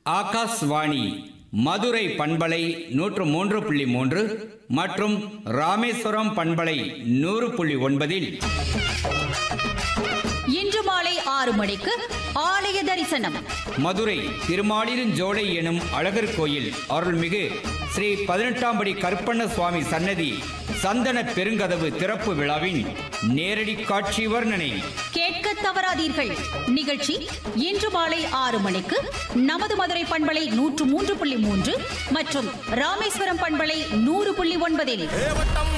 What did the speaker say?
ஆகாஷ்வாணி மதுரை பண்பலை நூற்று மூன்று புள்ளி மூன்று மற்றும் ராமேஸ்வரம் பண்பலை நூறு புள்ளி ஒன்பதில் இன்று மாலை ஆறு மணிக்கு ஆலய தரிசனம் மதுரை திருமாலிருஞ்சோலை எனும் அழகர் கோயில் அருள்மிகு ஸ்ரீ பதினெட்டாம் படி கருப்பண்ண சுவாமி சன்னதி சந்தன பெருங்கதவு திறப்பு விழாவின் நேரடி காட்சி வர்ணனை கேட்க தவறாதீர்கள் நிகழ்ச்சி இன்று மாலை ஆறு மணிக்கு நமது மதுரை பண்பலை நூற்று மூன்று புள்ளி மூன்று மற்றும் ராமேஸ்வரம் பண்பலை நூறு புள்ளி ஒன்பதில்